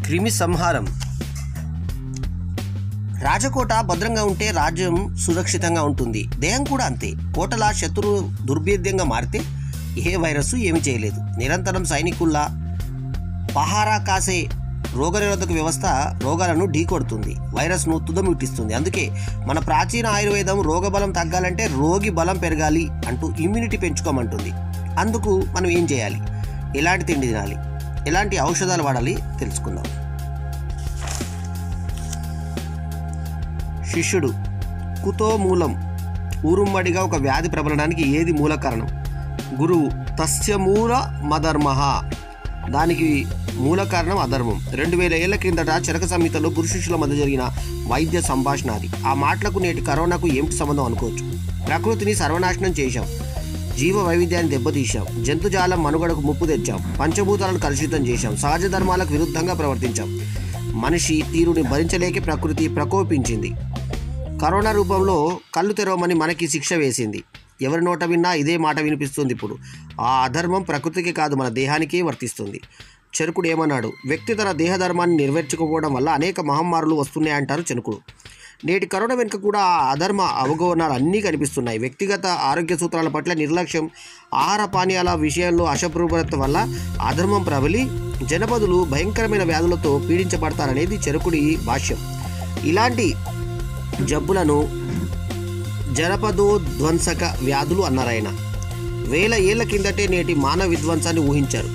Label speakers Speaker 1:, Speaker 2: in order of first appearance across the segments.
Speaker 1: క్రిమి సంహారం రాజకోట భద్రంగా ఉంటే రాజ్యం సురక్షితంగా ఉంటుంది దేహం కూడా అంతే కోటల శత్రువు దుర్భేద్యంగా మారితే ఏ వైరస్ ఏమి చేయలేదు నిరంతరం సైనికుల్లా పహారా కాసే రోగనిరోధక వ్యవస్థ రోగాలను ఢీకొడుతుంది వైరస్ను తుదముట్టిస్తుంది అందుకే మన ప్రాచీన ఆయుర్వేదం రోగబలం తగ్గాలంటే రోగి బలం పెరగాలి అంటూ ఇమ్యూనిటీ పెంచుకోమంటుంది అందుకు మనం ఏం చేయాలి ఎలాంటి తిండి తినాలి ఎలాంటి ఔషధాలు వాడాలి తెలుసుకుందాం శిష్యుడు కుతో మూలం ఊరుమ్మడిగా ఒక వ్యాధి ప్రబలడానికి ఏది మూల కారణం గురువు తస్య మూల మధర్మః దానికి మూల కారణం అధర్మం రెండు వేల ఏళ్ల క్రిందట చరక సంహితలో గురు శిష్యుల మధ్య జరిగిన వైద్య సంభాషణ అది ఆ మాటలకు నేటి కరోనాకు ఏమిటి సంబంధం అనుకోవచ్చు ప్రకృతిని సర్వనాశనం చేశాం జీవ వైవిధ్యాన్ని దెబ్బతీశాం జంతుజాలం మనుగడకు ముప్పు తెచ్చాం పంచభూతాలను కలుషితం చేశాం సహజ ధర్మాలకు విరుద్ధంగా ప్రవర్తించాం మనిషి తీరుని భరించలేకే ప్రకృతి ప్రకోపించింది కరోనా రూపంలో కళ్ళు తెరవమని మనకి శిక్ష వేసింది ఎవరి నోట విన్నా ఇదే మాట వినిపిస్తుంది ఇప్పుడు ఆ అధర్మం ప్రకృతికి కాదు మన దేహానికే వర్తిస్తుంది చెరుకుడు ఏమన్నాడు వ్యక్తి తన దేహధర్మాన్ని నెరవేర్చుకోవడం వల్ల అనేక మహమ్మారులు వస్తున్నాయంటారు చెరుకుడు నేటి కరోనా వెనుక కూడా ఆ అధర్మ అవగమనాలు అన్నీ కనిపిస్తున్నాయి వ్యక్తిగత ఆరోగ్య సూత్రాల పట్ల నిర్లక్ష్యం ఆహార పానీయాల విషయంలో అశుభ్రత వల్ల అధర్మం ప్రబలి జనపదులు భయంకరమైన వ్యాధులతో పీడించబడతారనేది చెరుకుడి భాష్యం ఇలాంటి జబ్బులను జనపదోధ్వంసక వ్యాధులు అన్నారాయన వేల ఏళ్ల కిందటే నేటి మానవ విధ్వంసాన్ని ఊహించారు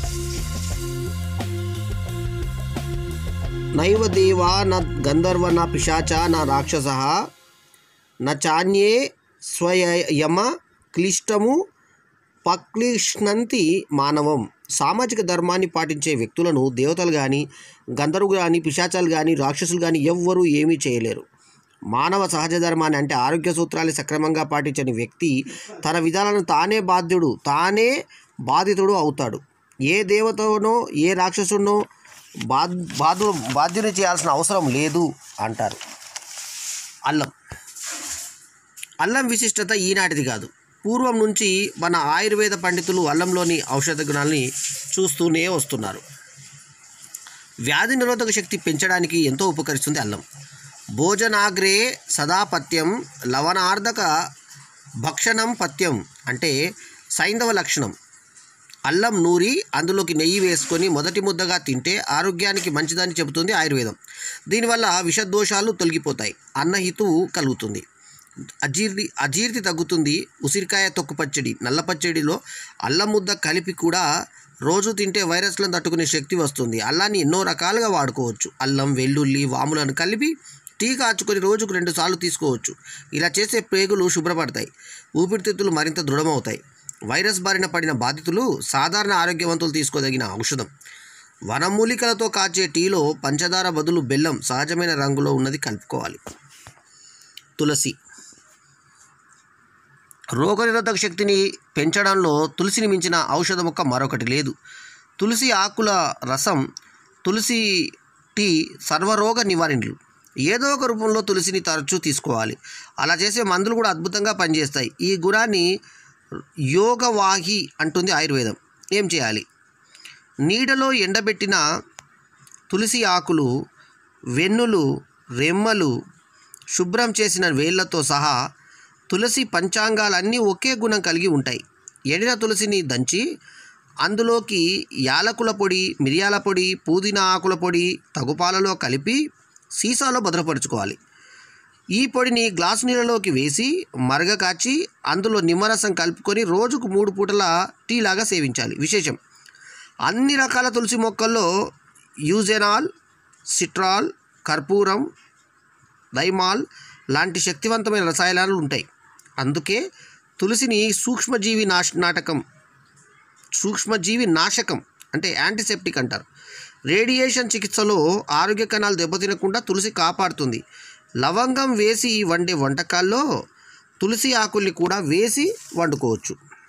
Speaker 1: నైవ దేవా న గంధర్వ న పిశాచ న రాక్షస న చాన్యే స్వయమ క్లిష్టము పక్లిష్ణంతి మానవం సామాజిక ధర్మాన్ని పాటించే వ్యక్తులను దేవతలు కానీ గంధర్వులు కానీ పిశాచాలు కానీ రాక్షసులు కానీ ఎవ్వరూ ఏమీ చేయలేరు మానవ సహజ ధర్మాన్ని అంటే ఆరోగ్య సూత్రాన్ని సక్రమంగా పాటించని వ్యక్తి తన విధాలను తానే బాధ్యుడు తానే బాధితుడు అవుతాడు ఏ దేవతనో ఏ రాక్షసునో బాధ బాధ బాధ్యుని చేయాల్సిన అవసరం లేదు అంటారు అల్లం అల్లం విశిష్టత ఈనాటిది కాదు పూర్వం నుంచి మన ఆయుర్వేద పండితులు అల్లంలోని ఔషధ గుణాలని చూస్తూనే వస్తున్నారు వ్యాధి నిరోధక శక్తి పెంచడానికి ఎంతో ఉపకరిస్తుంది అల్లం భోజనాగ్రే సదా పథ్యం లవణార్ధక భక్షణం పథ్యం అంటే సైంధవ లక్షణం అల్లం నూరి అందులోకి నెయ్యి వేసుకొని మొదటి ముద్దగా తింటే ఆరోగ్యానికి మంచిదని చెబుతుంది ఆయుర్వేదం దీనివల్ల విషదోషాలు తొలగిపోతాయి అన్నహితువు కలుగుతుంది అజీర్తి అజీర్తి తగ్గుతుంది ఉసిరికాయ తొక్కు పచ్చడి నల్ల పచ్చడిలో అల్లం ముద్ద కలిపి కూడా రోజు తింటే వైరస్లను తట్టుకునే శక్తి వస్తుంది అల్లాన్ని ఎన్నో రకాలుగా వాడుకోవచ్చు అల్లం వెల్లుల్లి వాములను కలిపి టీ కాచుకొని రోజుకు రెండు సార్లు తీసుకోవచ్చు ఇలా చేసే ప్రేగులు శుభ్రపడతాయి ఊపిరితిత్తులు మరింత దృఢమవుతాయి వైరస్ బారిన పడిన బాధితులు సాధారణ ఆరోగ్యవంతులు తీసుకోదగిన ఔషధం వనమూలికలతో కాచే టీలో పంచదార బదులు బెల్లం సహజమైన రంగులో ఉన్నది కలుపుకోవాలి తులసి రోగనిరోధక శక్తిని పెంచడంలో తులసిని మించిన ఔషధ మొక్క మరొకటి లేదు తులసి ఆకుల రసం తులసి టీ సర్వరోగ నివారణలు ఏదో ఒక రూపంలో తులసిని తరచూ తీసుకోవాలి అలా చేసే మందులు కూడా అద్భుతంగా పనిచేస్తాయి ఈ గుణాన్ని యోగవాహి అంటుంది ఆయుర్వేదం ఏం చేయాలి నీడలో ఎండబెట్టిన తులసి ఆకులు వెన్నులు రెమ్మలు శుభ్రం చేసిన వేళ్లతో సహా తులసి పంచాంగాలన్నీ ఒకే గుణం కలిగి ఉంటాయి ఎండిన తులసిని దంచి అందులోకి యాలకుల పొడి మిరియాల పొడి పుదీనా ఆకుల పొడి తగుపాలలో కలిపి సీసాలో భద్రపరుచుకోవాలి ఈ పొడిని గ్లాసు నీళ్ళలోకి వేసి మరగ కాచి అందులో నిమ్మరసం కలుపుకొని రోజుకు మూడు పూటల టీ లాగా సేవించాలి విశేషం అన్ని రకాల తులసి మొక్కల్లో యూజెనాల్ సిట్రాల్ కర్పూరం దైమాల్ లాంటి శక్తివంతమైన రసాయనాలు ఉంటాయి అందుకే తులసిని సూక్ష్మజీవి నాశ నాటకం సూక్ష్మజీవి నాశకం అంటే యాంటీసెప్టిక్ అంటారు రేడియేషన్ చికిత్సలో ఆరోగ్య కణాలు దెబ్బతినకుండా తులసి కాపాడుతుంది లవంగం వేసి వండే వంటకాల్లో తులసి ఆకుల్ని కూడా వేసి వండుకోవచ్చు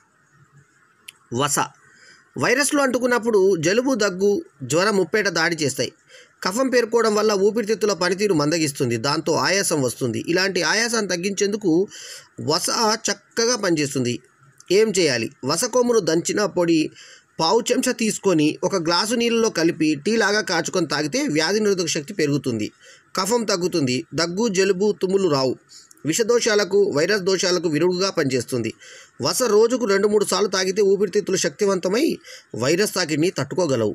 Speaker 1: వస వైరస్లు అంటుకున్నప్పుడు జలుబు దగ్గు జ్వరం ముప్పేట దాడి చేస్తాయి కఫం పేరుకోవడం వల్ల ఊపిరితిత్తుల పనితీరు మందగిస్తుంది దాంతో ఆయాసం వస్తుంది ఇలాంటి ఆయాసాన్ని తగ్గించేందుకు వస చక్కగా పనిచేస్తుంది ఏం చేయాలి వస కొమ్మును దంచిన పొడి పావు చెంచా తీసుకొని ఒక గ్లాసు నీళ్ళలో కలిపి టీ లాగా కాచుకొని తాగితే వ్యాధి నిరోధక శక్తి పెరుగుతుంది కఫం తగ్గుతుంది దగ్గు జలుబు తుమ్ములు రావు విషదోషాలకు వైరస్ దోషాలకు విరుగుగా పనిచేస్తుంది వస రోజుకు రెండు మూడు సార్లు తాగితే ఊపిరితిత్తులు శక్తివంతమై వైరస్ తాకిడిని తట్టుకోగలవు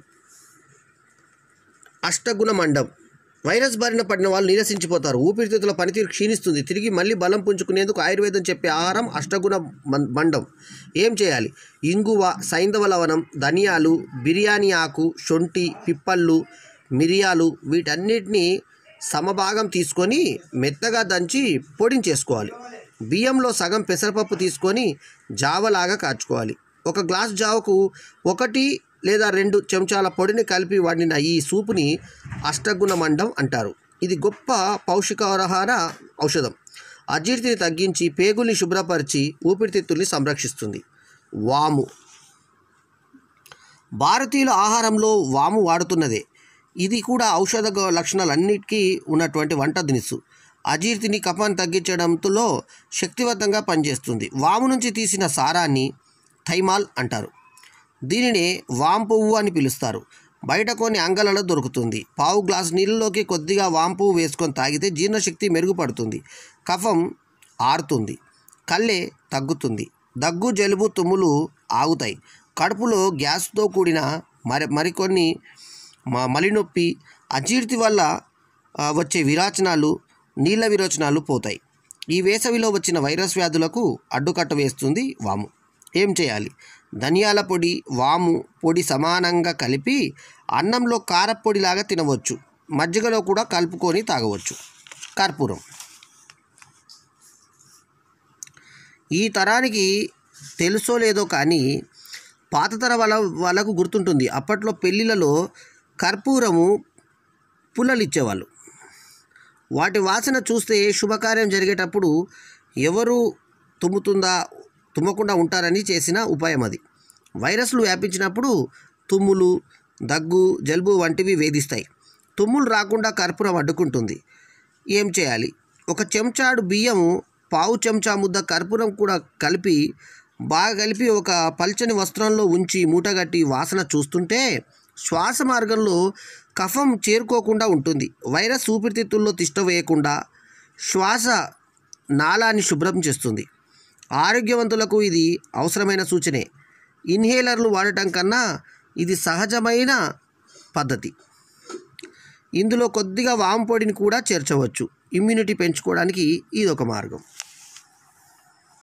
Speaker 1: అష్టగుణ మండం వైరస్ బారిన పడిన వాళ్ళు నీరసించిపోతారు ఊపిరితిత్తుల పనితీరు క్షీణిస్తుంది తిరిగి మళ్ళీ బలం పుంజుకునేందుకు ఆయుర్వేదం చెప్పే ఆహారం అష్టగుణ మం- మండం ఏం చేయాలి ఇంగువ సైంధవ లవణం ధనియాలు బిర్యానీ ఆకు శొంఠి పిప్పళ్ళు మిరియాలు వీటన్నిటిని సమభాగం తీసుకొని మెత్తగా దంచి పొడించేసుకోవాలి బియ్యంలో సగం పెసరపప్పు తీసుకొని జావలాగా కాచుకోవాలి ఒక గ్లాస్ జావకు ఒకటి లేదా రెండు చెంచాల పొడిని కలిపి వండిన ఈ సూపుని అష్టగుణ మండం అంటారు ఇది గొప్ప పౌష్టికాహార ఔషధం అజీర్తిని తగ్గించి పేగుల్ని శుభ్రపరిచి ఊపిరితిత్తుల్ని సంరక్షిస్తుంది వాము భారతీయుల ఆహారంలో వాము వాడుతున్నదే ఇది కూడా ఔషధ గ- లక్షణాలన్నిటికీ ఉన్నటువంటి వంట దినుసు అజీర్తిని కఫాన్ని తగ్గించడంలో శక్తివంతంగా పనిచేస్తుంది వాము నుంచి తీసిన సారాన్ని థైమాల్ అంటారు దీనిని వాం పువ్వు అని పిలుస్తారు బయట కొన్ని అంగలలో దొరుకుతుంది పావు గ్లాస్ నీళ్ళలోకి కొద్దిగా వాం పువ్వు వేసుకొని తాగితే జీర్ణశక్తి మెరుగుపడుతుంది కఫం ఆరుతుంది కళ్ళే తగ్గుతుంది దగ్గు జలుబు తుమ్ములు ఆగుతాయి కడుపులో గ్యాస్తో కూడిన మరి మరికొన్ని మ- మలినొప్పి అజీర్తి వల్ల ఆ, వచ్చే విరాచనాలు నీళ్ళ విరోచనాలు పోతాయి ఈ వేసవిలో వచ్చిన వైరస్ వ్యాధులకు అడ్డుకట్ట వేస్తుంది వాము ఏం చేయాలి ధనియాల పొడి వాము పొడి సమానంగా కలిపి అన్నంలో కారపొడిలాగా తినవచ్చు మజ్జిగలో కూడా కలుపుకొని తాగవచ్చు కర్పూరం ఈ తరానికి తెలుసో లేదో కానీ పాత తర వాళ్ళ వాళ్ళకు గుర్తుంటుంది అప్పట్లో పెళ్ళిళ్ళలో కర్పూరము పుల్లలు ఇచ్చేవాళ్ళు వాటి వాసన చూస్తే శుభకార్యం జరిగేటప్పుడు ఎవరు తుమ్ముతుందా తుమ్మకుండా ఉంటారని చేసిన ఉపాయం అది వైరస్లు వ్యాపించినప్పుడు తుమ్ములు దగ్గు జలుబు వంటివి వేధిస్తాయి తుమ్ములు రాకుండా కర్పూరం అడ్డుకుంటుంది ఏం చేయాలి ఒక చెంచాడు బియ్యం పావు చెంచా ముద్ద కర్పూరం కూడా కలిపి బాగా కలిపి ఒక పల్చని వస్త్రంలో ఉంచి మూటగట్టి వాసన చూస్తుంటే శ్వాస మార్గంలో కఫం చేరుకోకుండా ఉంటుంది వైరస్ ఊపిరితిత్తుల్లో తిష్ట వేయకుండా శ్వాస నాళాన్ని శుభ్రం చేస్తుంది ఆరోగ్యవంతులకు ఇది అవసరమైన సూచనే ఇన్హేలర్లు వాడటం కన్నా ఇది సహజమైన పద్ధతి ఇందులో కొద్దిగా వాము పొడిని కూడా చేర్చవచ్చు ఇమ్యూనిటీ పెంచుకోవడానికి ఇది ఒక మార్గం